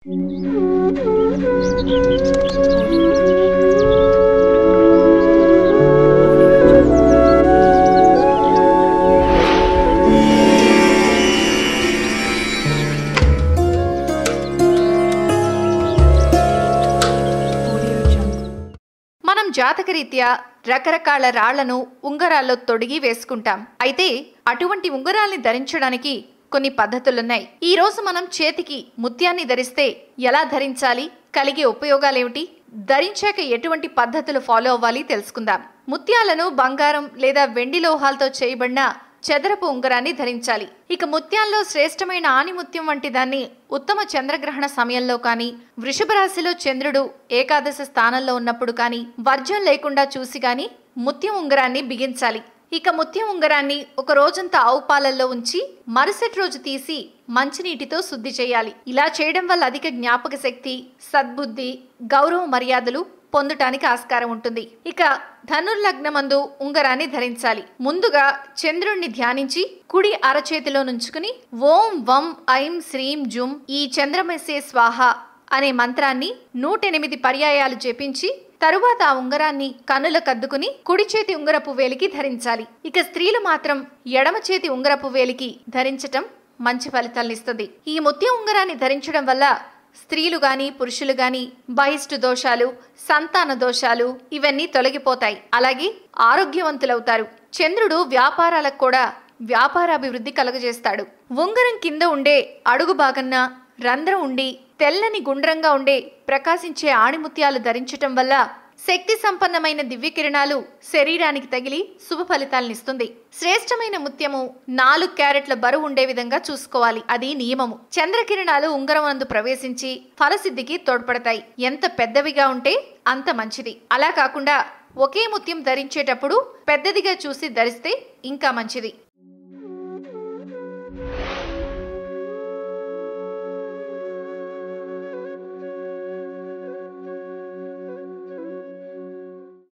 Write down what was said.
మనం జాతకరీత్యా రకరకాల రాళ్లను ఉంగరాల్లో తొడిగి వేసుకుంటాం అయితే అటువంటి ఉంగరాల్ని ధరించడానికి కొన్ని పద్ధతులున్నాయి ఈ రోజు మనం చేతికి ముత్యాన్ని ధరిస్తే ఎలా ధరించాలి కలిగే ఉపయోగాలేమిటి ధరించాక ఎటువంటి పద్ధతులు ఫాలో అవ్వాలి తెలుసుకుందాం ముత్యాలను బంగారం లేదా వెండి లోహాలతో చేయబడిన చదరపు ఉంగరాన్ని ధరించాలి ఇక ముత్యాల్లో శ్రేష్టమైన ఆనిముత్యం వంటి దాన్ని ఉత్తమ చంద్రగ్రహణ సమయంలో కానీ వృషభ రాశిలో చంద్రుడు ఏకాదశ స్థానంలో ఉన్నప్పుడు కానీ వర్జం లేకుండా చూసి కానీ ముత్యం ఉంగరాన్ని బిగించాలి ఇక ముత్యం ఉంగరాన్ని ఒక రోజంతా ఆవు పాలల్లో ఉంచి మరుసటి రోజు తీసి మంచినీటితో శుద్ధి చేయాలి ఇలా చేయడం వల్ల అధిక జ్ఞాపక శక్తి సద్బుద్ధి గౌరవ మర్యాదలు పొందటానికి ఆస్కారం ఉంటుంది ఇక ధనుర్లగ్నమందు ఉంగరాన్ని ధరించాలి ముందుగా చంద్రుణ్ణి ధ్యానించి కుడి అరచేతిలో నుంచుకుని ఓం వం ఐం శ్రీం జుం ఈ చంద్రమసే స్వాహ అనే మంత్రాన్ని నూటెనిమిది పర్యాయాలు జపించి తరువాత ఆ ఉంగరాన్ని కన్నుల కద్దుకుని కుడి చేతి ఉంగరపు వేలికి ధరించాలి ఇక స్త్రీలు మాత్రం ఎడమ చేతి ఉంగరపు వేలికి ధరించటం మంచి ఫలితాలనిస్తుంది ఈ ముత్యం ఉంగరాన్ని ధరించడం వల్ల స్త్రీలు గాని పురుషులు గాని బహిష్టు దోషాలు సంతాన దోషాలు ఇవన్నీ తొలగిపోతాయి అలాగే ఆరోగ్యవంతులవుతారు చంద్రుడు వ్యాపారాలకు కూడా వ్యాపారాభివృద్ధి కలుగజేస్తాడు ఉంగరం కింద ఉండే అడుగు భాగన్న రంధ్రం ఉండి తెల్లని గుండ్రంగా ఉండే ప్రకాశించే ఆణిముత్యాలు ధరించటం వల్ల శక్తి సంపన్నమైన దివ్య కిరణాలు శరీరానికి తగిలి శుభ ఫలితాలనిస్తుంది శ్రేష్టమైన ముత్యము నాలుగు క్యారెట్ల బరువు ఉండే విధంగా చూసుకోవాలి అది నియమము చంద్రకిరణాలు ఉంగరం నందు ప్రవేశించి ఫలసిద్ధికి తోడ్పడతాయి ఎంత పెద్దవిగా ఉంటే అంత మంచిది అలా కాకుండా ఒకే ముత్యం ధరించేటప్పుడు పెద్దదిగా చూసి ధరిస్తే ఇంకా మంచిది